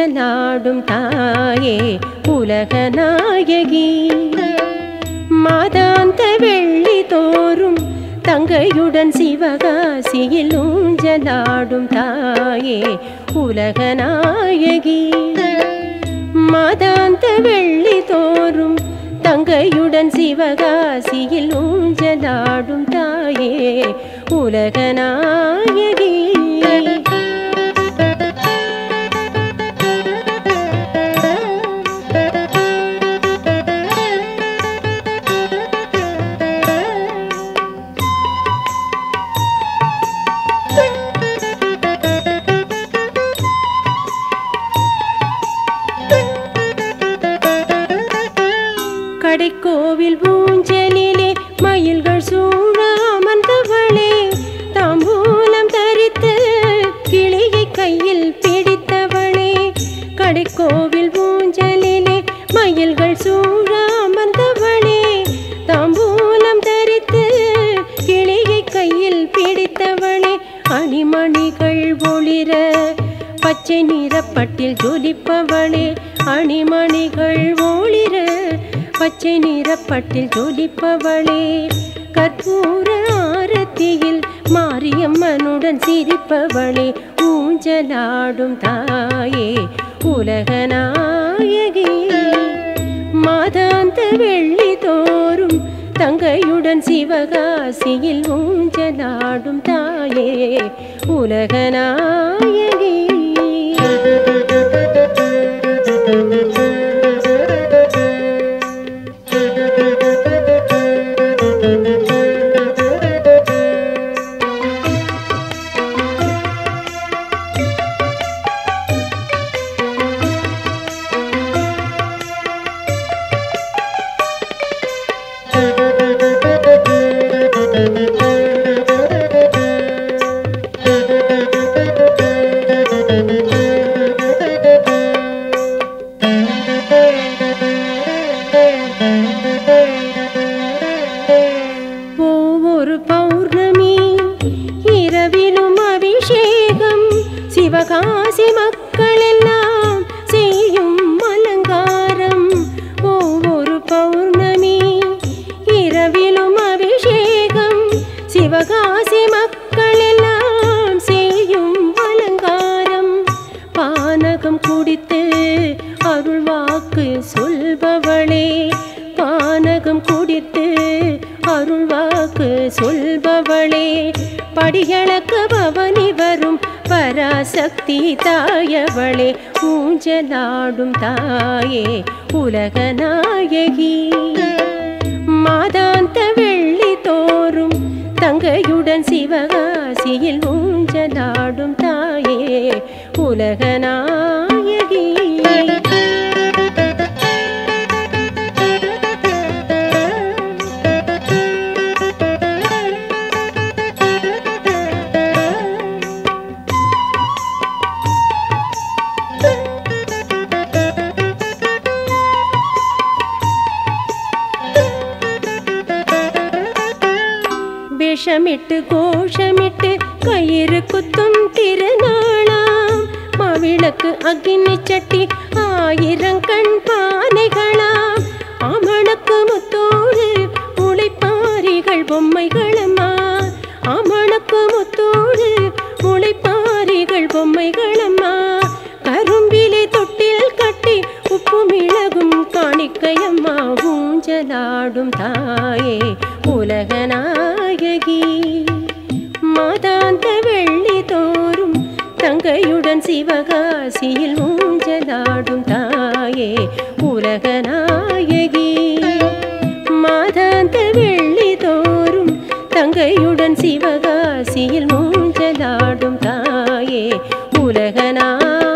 ஊஞ்சலாடும் தாயே உலகநாயகி மாதாந்த வெள்ளி தோறும் தங்கையுடன் சிவகாசியில் ஊஞ்சலாடும் தாயே உலகநாயகி மாதாந்த வெள்ளி தோறும் தங்கையுடன் சிவகாசியில் ஊஞ்சலாடும் தாயே உலகநாயகி கடைக்கோவில் ஊஞ்சலிலே மயில்கள் சூழ அமர்ந்தவளே தாம்பூலம் தரித்து கிளியை கையில் பிடித்தவளே கடைக்கோவில் ஊஞ்சலிலே மயில்கள் சூழ அமர்ந்தவளே தாம்பூலம் தரித்து கிளியை கையில் பிடித்தவளே அணிமணிகள் ஒளிர பச்சை நிறப்பட்டில் ஜொலிப்பவளே அணிமணிகள் ஒளிர பச்சை நிறப்பட்டில் ஜொலிப்பவளே கற்பூர ஆரத்தியில் மாரியம்மனுடன் சிரிப்பவளே ஊஞ்சலாடும் தாயே உலகநாயகி மாதாந்த வெள்ளி தோறும் தங்கையுடன் சிவகாசியில் ஊஞ்சலாடும் தாயே உலகநாயகி ஒவ்வொரு பௌர்ணமி இரவிலும் அபிஷேகம் சிவகாசி மக்கள் எல்லாம் செய்யும் அலங்காரம் ஒவ்வொரு பௌர்ணமி இரவிலும் அபிஷேகம் சிவகாசி மக்கள் எல்லாம் செய்யும் அலங்காரம் பானகம் குடித்து அருள் வாக்கு சொல்பவளே பானகம் குடித்து அருள் வாக்கு சொல்பவளே படிகளக்கு பவனி வரும் பராசக்தி தாயவளே ஊஞ்சலாடும் தாயே உலகநாயகி மாதாந்த வெள்ளி தோறும் தங்கையுடன் சிவகாசியில் ஊஞ்சலாடும் தாயே உலகநாயகி விஷமிட்டு கோஷமிட்டு கயிறு குத்தும் திருநாளாம் மாவிளக்கு அக்கினி சட்டி ஆயிரம் கண் பானைகளாம் அமணக்கு முத்தோடு முளைப்பாரிகள் பொம்மைகளம்மா அமணக்கு முத்தோடு முளைப்பாரிகள் பொம்மைகளம்மா கரும்பிலே தொட்டில் கட்டி உப்பு மிளகும் காணிக்கையம்மா ஊஞ்சலாடும் தாயே உலகநாயகி மாதாந்த வெள்ளி தோறும் தங்கையுடன் சிவகாசியில் ஊஞ்சலாடும் தாயே உலகநாயகி மாதாந்த வெள்ளி தோறும் தங்கையுடன் சிவகாசியில் ஊஞ்சலாடும் தாயே உலகநாயகி